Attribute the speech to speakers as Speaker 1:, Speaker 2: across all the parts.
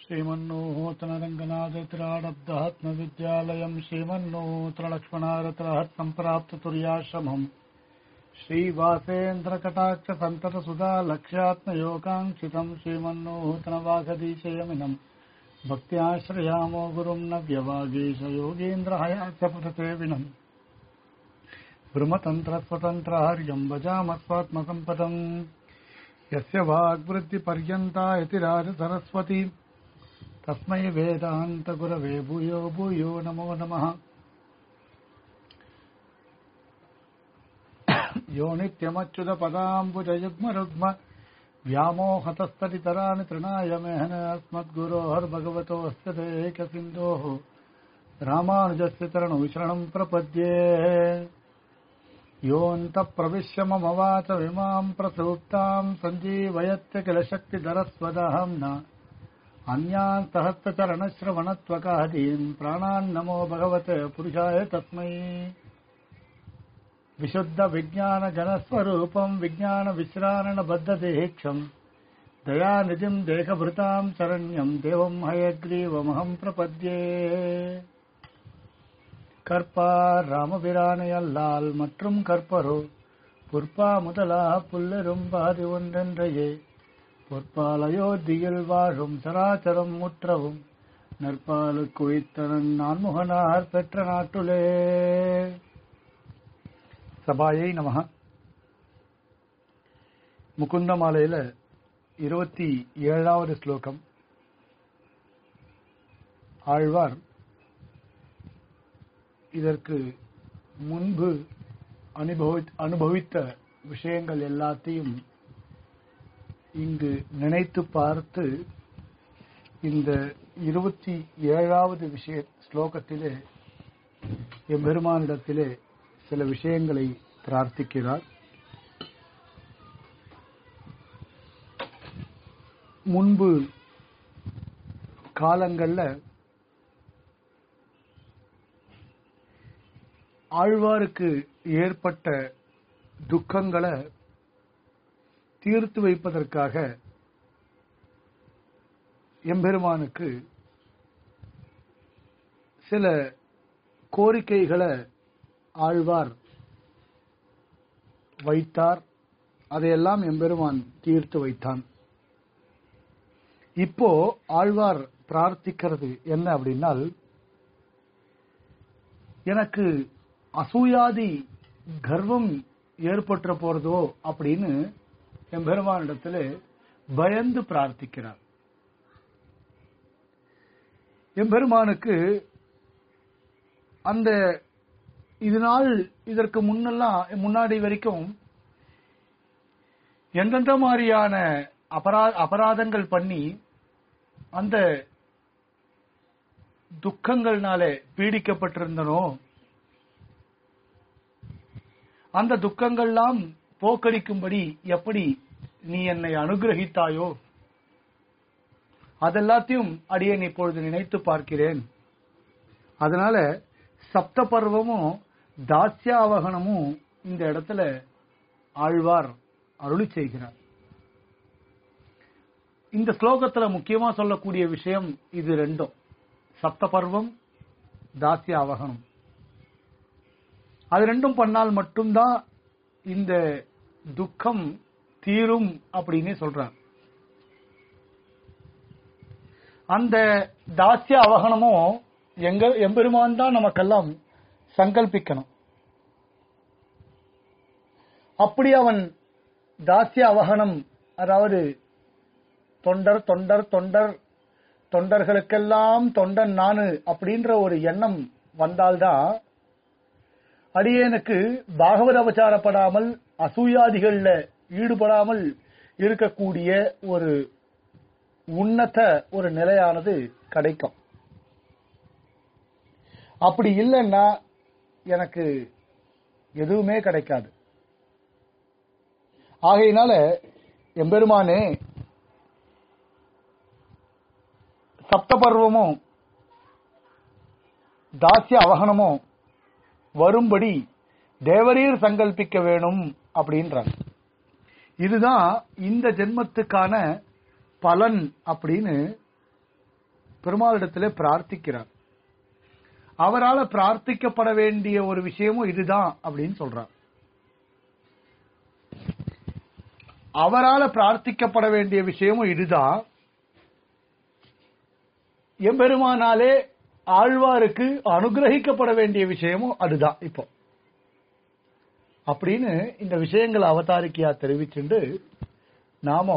Speaker 1: श्रीमन्नूतनरङ्गनाथत्राडब्धात्मविद्यालयम् श्रीमन्नूतनलक्ष्मणारत्रात् सम्प्राप्ततुर्याश्रमम् श्रीवासेन्द्रकटाक्षसन्ततसुधा लक्ष्यात्मयोगाङ्क्षितम् श्रीमन्नूतनवागदीशयमिनम् भक्त्याश्रयामो गुरुम् न व्यवागीश योगीन्द्रहयाचपथसेविनम् ब्रह्मतन्त्रस्वतन्त्रहर्यम् भजामस्वात्मसम्पदम् यस्य वाग्वृत्तिपर्यन्ता इति राजसरस्वती तस्मै वेदान्तगुरवे भूयो भूयो नमो नमः यो नित्यमच्युतपदाम्बुजयुग्मरुग्म व्यामोहतस्तरितराणि तृणाय मेहन अस्मद्गुरोर्भगवतोऽस्य देकसिन्धोः रामानुजस्य चरणौ शरणम् प्रपद्ये योऽन्तप्रविश्य मम वाचमिमाम् प्रसूप्ताम् सञ्जीवयत्य किल शक्तिधरस्वदहम्ना अन्यान् सहस्रचरणश्रवणत्वकादीन् प्राणान्नमो भगवते पुरुषाय तस्मै विशुद्धविज्ञानजनस्वरूपम् विज्ञानविश्रारणबद्धदेहीक्षम् दयानिधिम् देहभृताम् शरण्यम् देवम् हयग्रीवमहम् प्रपद्ये கற்பார் ராமபிரானை அல்லால் மற்றும் கற்பரோ பொற்பா முதலா புல்லரும் பாதி ஒன்றென்றையே பொற்பால் அயோத்தியில் வாழும் சராச்சரம் முற்றவும் நற்பாலு குழித்தனன் நான்முகனார் பெற்ற நாட்டுலே சபாயை நமக முகுந்தமாலையில இருபத்தி ஏழாவது ஸ்லோகம் ஆழ்வார் இதற்கு முன்பு அனுபவி அனுபவித்த விஷயங்கள் எல்லாத்தையும் இங்கு நினைத்து பார்த்து இந்த இருபத்தி ஏழாவது விஷய ஸ்லோகத்திலே எம்பெருமானிடத்திலே சில விஷயங்களை பிரார்த்திக்கிறார் முன்பு காலங்கள்ல ஆழ்வாருக்கு ஏற்பட்ட துக்கங்களை தீர்த்து வைப்பதற்காக எம்பெருமானுக்கு சில கோரிக்கைகளை ஆழ்வார் வைத்தார் அதையெல்லாம் எம்பெருமான் தீர்த்து வைத்தான் இப்போ ஆழ்வார் பிரார்த்திக்கிறது என்ன அப்படின்னால் எனக்கு அசூயாதி கர்வம் ஏற்பட்ட போறதோ அப்படின்னு எம்பெருமானிடத்துல பயந்து பிரார்த்திக்கிறார் எம்பெருமானுக்கு அந்த இது நாள் இதற்கு முன்னெல்லாம் முன்னாடி வரைக்கும் எந்தெந்த மாதிரியான அபரா அபராதங்கள் பண்ணி அந்த துக்கங்கள்னால பீடிக்கப்பட்டிருந்தனோ அந்த துக்கங்கள்லாம் போக்கடிக்கும்படி எப்படி நீ என்னை அனுகிரகித்தாயோ அதெல்லாத்தையும் அடியேன் இப்பொழுது நினைத்து பார்க்கிறேன் அதனால சப்த பருவமும் தாசியாவகனமும் இந்த இடத்துல ஆழ்வார் அருளி செய்கிறார் இந்த ஸ்லோகத்துல முக்கியமா சொல்லக்கூடிய விஷயம் இது ரெண்டும் சப்த பருவம் தாசிய அவகனம் அது ரெண்டும் பண்ணால் மட்டும்தான் இந்த துக்கம் தீரும் அப்படின்னு சொல்றார் அந்த தாசிய அவகனமும் எங்க எம்பெருமான் தான் நமக்கெல்லாம் சங்கல்பிக்கணும் அப்படி அவன் தாசிய அவகனம் அதாவது தொண்டர் தொண்டர் தொண்டர் தொண்டர்களுக்கெல்லாம் தொண்டன் நானு அப்படின்ற ஒரு எண்ணம் வந்தால்தான் அடியேனுக்கு பாகவத அவச்சாரப்படாமல் அசூயாதிகள்ல ஈடுபடாமல் இருக்கக்கூடிய ஒரு உன்னத ஒரு நிலையானது கிடைக்கும் அப்படி இல்லைன்னா எனக்கு எதுவுமே கிடைக்காது ஆகையினால எம்பெருமானே சப்தபர்வமும் தாசிய அவகனமும் வரும்படி தேவரீர் சங்கல்பிக்க வேணும் அப்படின்றாங்க இதுதான் இந்த ஜென்மத்துக்கான பலன் அப்படின்னு பெருமாளிடத்திலே பிரார்த்திக்கிறார் அவரால பிரார்த்திக்கப்பட வேண்டிய ஒரு விஷயமும் இதுதான் அப்படின்னு சொல்றார் அவரால பிரார்த்திக்கப்பட வேண்டிய விஷயமும் இதுதான் எம்பெருமானாலே ஆழ்வாருக்கு அனுகிரகிக்கப்பட வேண்டிய விஷயமும் அதுதான் இப்போ அப்படின்னு இந்த விஷயங்களை அவதாரிக்கையா தெரிவிச்சுண்டு நாம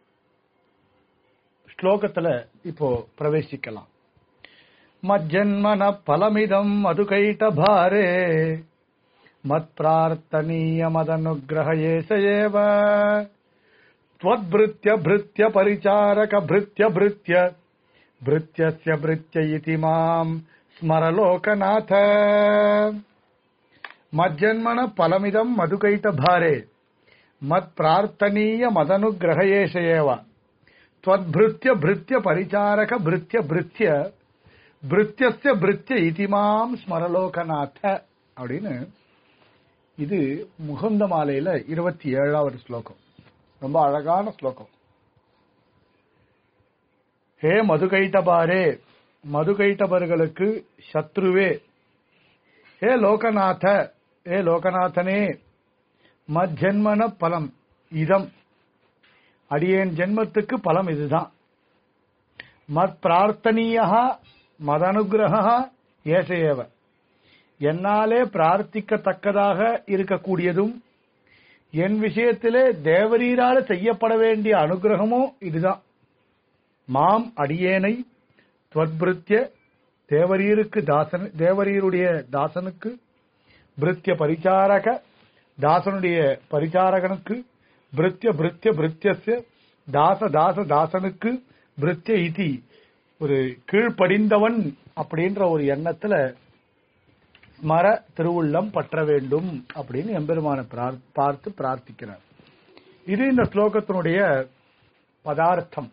Speaker 1: ஸ்லோகத்துல இப்போ பிரவேசிக்கலாம் மஜ்ஜன்மன பலமிதம் மதுகைட்ட பாரே மத் பிரார்த்தனீய மதனுகிரகேச ஏவ त्वद्भृत्य भृत्य परिचारक भृत्य भृत्य भृत्यस्य भृत्य इति माम् स्मर लोकनाथ मज्जन्मन फलमिदम् मधुकैटभारे मत्प्रार्थनीय मदनुग्रहयेष एव त्वद्भृत्य भृत्य परिचारक भृत्य भृत्य भृत्यस्य भृत्य इति மாம் ஸ்மரலோகநாத அப்படின்னு இது முகுந்த மாலையில இருபத்தி ஏழாவது ஸ்லோகம் ரொம்ப அழகான ஸ்லோகம் ஹே மதுகைட்டபாரே மதுகைட்டபர்களுக்கு சத்ருவே ஹே லோகநாத ஹே லோகநாதனே மஜ்ஜன்மன பலம் இதம் அடியேன் ஜென்மத்துக்கு பலம் இதுதான் மத் பிரார்த்தனீயா மதனுகிரக ஏசையேவ என்னாலே பிரார்த்திக்கத்தக்கதாக இருக்கக்கூடியதும் என் விஷயத்திலே தேவரீரால செய்யப்பட வேண்டிய அனுகிரகமும் இதுதான் மாம் அடியேனை துவத்பிருத்திய தேவரீருக்கு தாசன் தேவரீருடைய தாசனுக்கு பிருத்திய பரிச்சாரக தாசனுடைய பரிச்சாரகனுக்கு பிருத்திய பிருத்திய பிருத்தியஸ்ய தாச தாச தாசனுக்கு பிருத்திய இதி ஒரு கீழ்ப்படிந்தவன் அப்படின்ற ஒரு எண்ணத்துல மர திருவுள்ளம் பற்ற வேண்டும் அப்படின்னு எம்பெருமான பார்த்து பிரார்த்திக்கிறார் இது இந்த ஸ்லோகத்தினுடைய பதார்த்தம்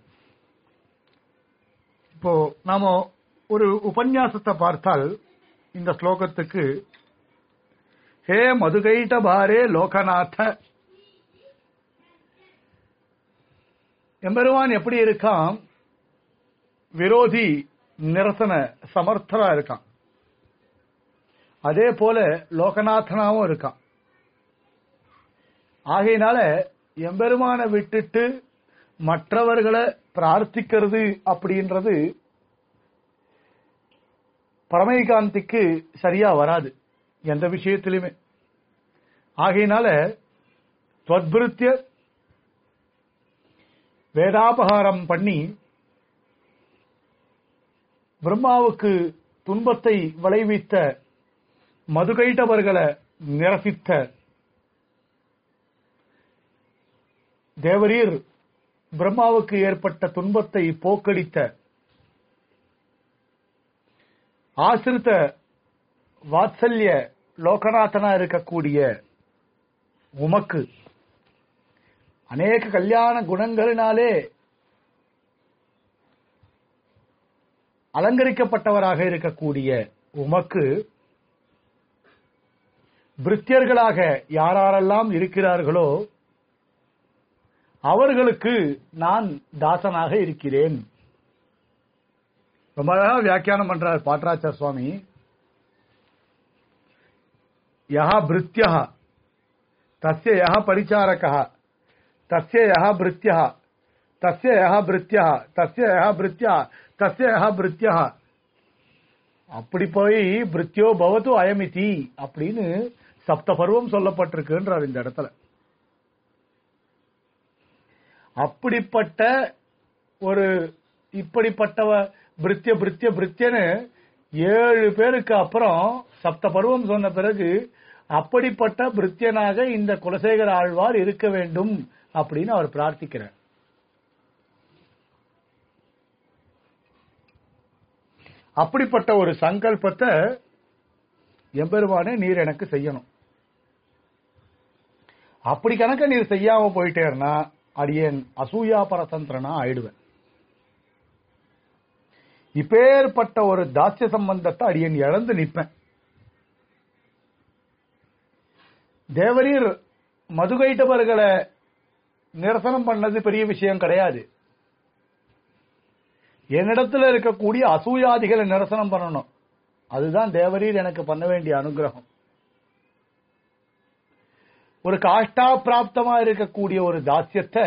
Speaker 1: இப்போ நாம ஒரு உபன்யாசத்தை பார்த்தால் இந்த ஸ்லோகத்துக்கு ஹே மதுகைட்ட பாரே லோகநாத எம்பெருமான் எப்படி இருக்கான் விரோதி நிரசன சமர்த்தரா இருக்கான் அதே போல லோகநாதனாவும் இருக்கான் ஆகையினால எம்பெருமான விட்டுட்டு மற்றவர்களை பிரார்த்திக்கிறது அப்படின்றது பரமைகாந்திக்கு சரியா வராது எந்த விஷயத்திலுமே ஆகையினால துவத்பிருத்திய வேதாபகாரம் பண்ணி பிரம்மாவுக்கு துன்பத்தை விளைவித்த மதுகைட்டவர்களை நிரசித்த தேவரீர் பிரம்மாவுக்கு ஏற்பட்ட துன்பத்தை போக்கடித்த ஆசிரித்த வாத்சல்ய லோகநாதனா இருக்கக்கூடிய உமக்கு அநேக கல்யாண குணங்களினாலே அலங்கரிக்கப்பட்டவராக இருக்கக்கூடிய உமக்கு பிரித்தியர்களாக யாரெல்லாம் இருக்கிறார்களோ அவர்களுக்கு நான் தாசனாக இருக்கிறேன் ரொம்ப அழகா வியாக்கியானம் பண்றார் பாட்ராச்சார் சுவாமி யஹா பிருத்தியா தஸ்ய யஹ பரிச்சாரகா தஸ்ய யஹ பிருத்தியா தஸ்ய யஹ பிருத்தியா தஸ்ய யஹ பிருத்தியா தஸ்ய யஹ பிருத்தியா அப்படி போய் பிருத்தியோ பவத்து அயமிதி அப்படின்னு சப்த பருவம் சொல்லப்பட்டிருக்குன்றார் இந்த இடத்துல அப்படிப்பட்ட ஒரு இப்படிப்பட்டவ பிருத்திய பிருத்திய பிருத்தியன்னு ஏழு பேருக்கு அப்புறம் சப்த பருவம் சொன்ன பிறகு அப்படிப்பட்ட பிருத்தியனாக இந்த குலசேகர ஆழ்வார் இருக்க வேண்டும் அப்படின்னு அவர் பிரார்த்திக்கிறார் அப்படிப்பட்ட ஒரு சங்கல்பத்தை எம்பெருமானே நீர் எனக்கு செய்யணும் அப்படி கணக்க நீர் செய்யாம போயிட்டேன்னா அடியேன் அசூயா பரதந்திரனா ஆயிடுவேன் இப்பேற்பட்ட ஒரு தாசிய சம்பந்தத்தை அடியேன் இழந்து நிற்பேன் தேவரீர் மதுகைட்டவர்களை நிரசனம் பண்ணது பெரிய விஷயம் கிடையாது என்னிடத்துல இருக்கக்கூடிய அசூயாதிகளை நிரசனம் பண்ணணும் அதுதான் தேவரீர் எனக்கு பண்ண வேண்டிய அனுகிரகம் ஒரு காஷ்டா பிராப்தமா இருக்கக்கூடிய ஒரு தாசியத்தை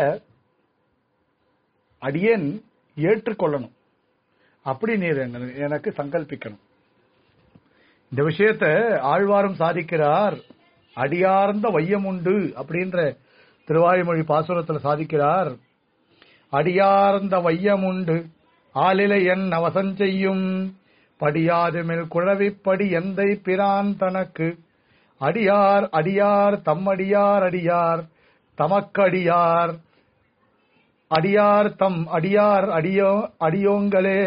Speaker 1: அடியேன் ஏற்றுக்கொள்ளணும் அப்படி நீர் என்ன- எனக்கு சங்கல்பிக்கணும் இந்த விஷயத்தை ஆழ்வாரும் சாதிக்கிறார் அடியார்ந்த வையமுண்டு அப்படின்ற திருவாய்மொழி பாசுரத்தில் சாதிக்கிறார் அடியார்ந்த வையமுண்டு ஆலிலை என் அவசஞ்செய்யும் படியாது மேல் குழவிப்படி எந்தை பிரான் தனக்கு அடியார் அடியார் தம்மடியார் அடியார் தமக்கடியார் அடியார் தம் அடியார் அடியோ அடியோங்களே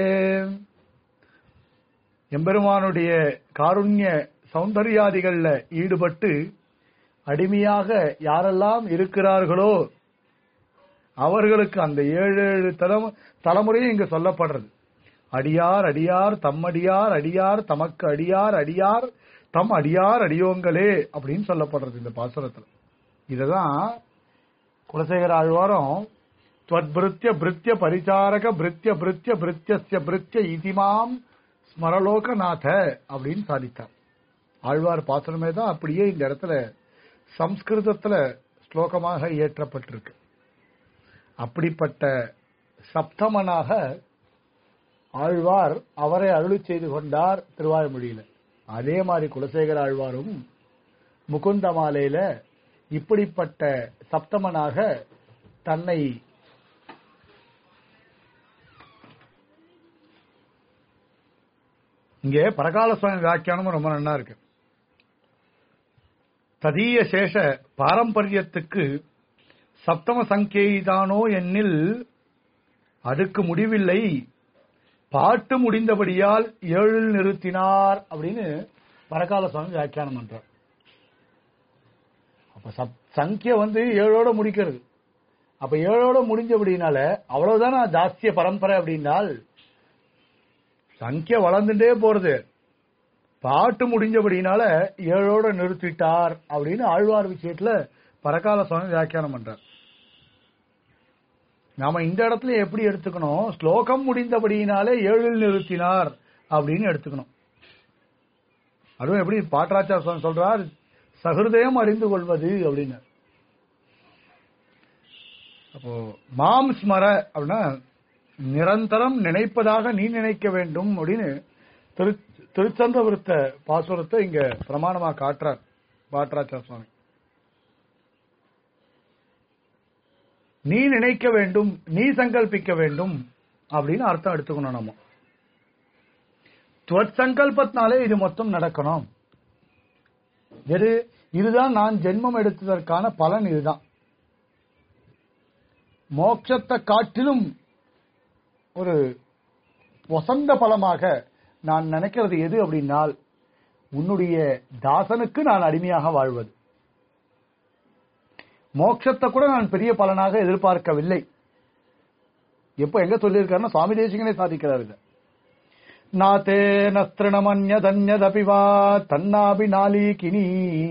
Speaker 1: எம்பெருமானுடைய காருண்ய சௌந்தர்யாதிகள்ல ஈடுபட்டு அடிமையாக யாரெல்லாம் இருக்கிறார்களோ அவர்களுக்கு அந்த ஏழு ஏழு தலம் தலைமுறையும் இங்க சொல்லப்படுறது அடியார் அடியார் தம்மடியார் அடியார் தமக்கு அடியார் அடியார் தம் அடியார் அடியோங்களே அப்படின்னு சொல்லப்படுறது இந்த பாசுரத்துல இததான் குலசேகர ஆழ்வாரம் त्वद्भृत्य भृत्य பரிசாரக பிருத்திய பிருத்திய பிருத்தியஸ்ய பிருத்திய இதிமாம் ஸ்மரலோகநாத அப்படின்னு சாதித்தார் ஆழ்வார் பாசனமே தான் அப்படியே இந்த இடத்துல சம்ஸ்கிருதத்துல ஸ்லோகமாக இயற்றப்பட்டிருக்கு அப்படிப்பட்ட சப்தமனாக ஆழ்வார் அவரை அருளி செய்து கொண்டார் திருவாய்மொழியில அதே மாதிரி குலசேகர ஆழ்வாரும் முகுந்த மாலையில இப்படிப்பட்ட சப்தமனாக தன்னை இங்கே பரகால சுவாமி வியாக்கியானமும் ரொம்ப நல்லா இருக்கு ததீய சேஷ பாரம்பரியத்துக்கு சப்தம சங்கேதானோ என்னில் அதுக்கு முடிவில்லை பாட்டு முடிந்தபடியால் ஏழில் நிறுத்தினார் அப்படின்னு பரகால சுவாமி வியாக்கியானம் பண்றார் அப்ப சப் சங்கிய வந்து ஏழோட முடிக்கிறது அப்ப ஏழோட முடிஞ்சபடினால அவ்வளவுதானா தாஸ்திய பரம்பரை அப்படின்னால் சங்கிய வளர்ந்துட்டே போறது பாட்டு முடிஞ்சபடினால ஏழோட நிறுத்திட்டார் அப்படின்னு ஆழ்வார் விஷயத்துல பரகால சுவாமி வியாக்கியானம் பண்றார் நாம இந்த இடத்துல எப்படி எடுத்துக்கணும் ஸ்லோகம் முடிந்தபடியினாலே ஏழில் நிறுத்தினார் அப்படின்னு எடுத்துக்கணும் அதுவும் எப்படி பாட்டராச்சார சுவாமி சொல்றார் சகிருதயம் அறிந்து கொள்வது அப்படின்னு அப்போ மாம் ஸ்மர அப்படின்னா நிரந்தரம் நினைப்பதாக நீ நினைக்க வேண்டும் அப்படின்னு திரு திருச்சந்திரபுரத்த பாசுரத்தை இங்க பிரமாணமா காட்டுறார் பாட்டராச்சார சுவாமி நீ நினைக்க வேண்டும் நீ சங்கல்பிக்க வேண்டும் அப்படின்னு அர்த்தம் எடுத்துக்கணும் நம்ம துவத் சங்கல்பத்தினாலே இது மொத்தம் நடக்கணும் எது இதுதான் நான் ஜென்மம் எடுத்ததற்கான பலன் இதுதான் மோட்சத்தை காட்டிலும் ஒரு வசந்த பலமாக நான் நினைக்கிறது எது அப்படின்னால் உன்னுடைய தாசனுக்கு நான் அடிமையாக வாழ்வது மோட்சத்தை கூட நான் பெரிய பலனாக எதிர்பார்க்கவில்லை எப்ப எங்க சொல்லியிருக்காருன்னா சுவாமி தேசிகனே சாதிக்கிறார் இதை நாத்தே நஸ்திருணமன்யதன்யதபி வா தன்னாபி நாளீகினி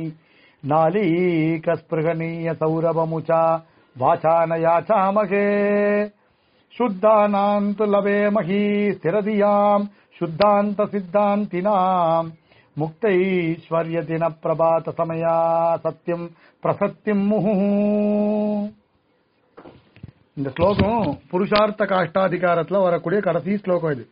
Speaker 1: நாளீகஸ்பிருகணீய சௌரபமுச்சா வாசான யாச்சாமகே शुद्धानान्तु लवेमहि स्थिरधियाम् शुद्धान्त सिद्धान्तिनाम् मुक्तैश्वर्यदिन प्रभात समया சத்தியம் பிரசத்தியம் முஹு இந்த ஸ்லோகம் புருஷார்த்த காஷ்டாதிகாரத்துல வரக்கூடிய கடைசி ஸ்லோகம் இது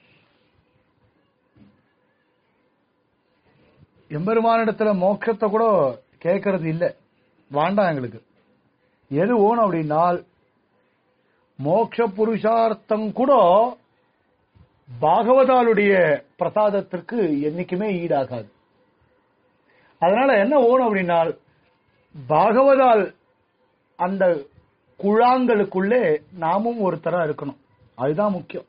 Speaker 1: எம்பெருமானிடத்துல மோட்சத்தை கூட கேட்கறது இல்ல வாண்டாம் எங்களுக்கு எது ஓணும் அப்படின்னால் மோட்ச புருஷார்த்தம் கூட பாகவதாளுடைய பிரசாதத்திற்கு என்னைக்குமே ஈடாகாது அதனால என்ன ஓணும் அப்படின்னால் பாகவதால் அந்த குழாங்களுக்குள்ளே நாமும் ஒருத்தரா இருக்கணும் அதுதான் முக்கியம்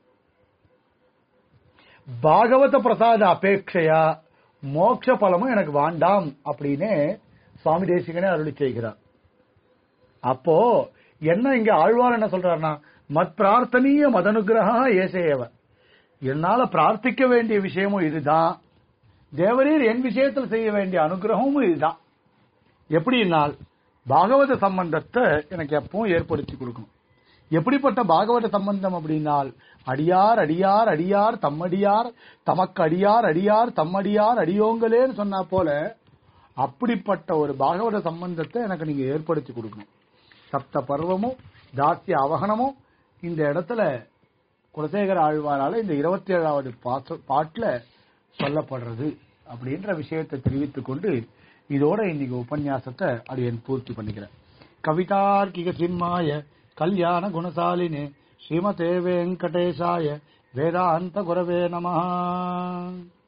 Speaker 1: பாகவத பிரசாத அபேட்சையா மோட்ச பலமும் எனக்கு வேண்டாம் அப்படின்னு சுவாமி தேசிகனே அருளி செய்கிறார் அப்போ என்ன இங்க ஆழ்வார் என்ன சொல்றாருன்னா மத் பிரார்த்தனீய மதனுகிரகா ஏசேயவ என்னால பிரார்த்திக்க வேண்டிய விஷயமும் இதுதான் தேவரீர் என் விஷயத்தில் செய்ய வேண்டிய அனுகிரகமும் இதுதான் எப்படின்னால் பாகவத சம்பந்தத்தை எனக்கு எப்பவும் ஏற்படுத்தி கொடுக்கணும் எப்படிப்பட்ட பாகவத சம்பந்தம் அப்படின்னால் அடியார் அடியார் அடியார் தம்மடியார் தமக்கு அடியார் அடியார் தம்மடியார் அடியோங்களேன்னு சொன்னா போல அப்படிப்பட்ட ஒரு பாகவத சம்பந்தத்தை எனக்கு நீங்க ஏற்படுத்தி கொடுக்கணும் சப்த பர்வமும் தாசிய அவகனமும் இந்த இடத்துல குலசேகர ஆழ்வாரால இந்த இருபத்தி ஏழாவது பாட்டுல சொல்லப்படுறது அப்படின்ற விஷயத்தை தெரிவித்துக் கொண்டு இதோட இன்னைக்கு உபன்யாசத்தை அடியன் பூர்த்தி பண்ணிக்கிறேன் கவிதார்க்கிக சிம்மாய கல்யாண குணசாலினே ஸ்ரீமதே வெங்கடேசாய வேதாந்த குரவே நமஹ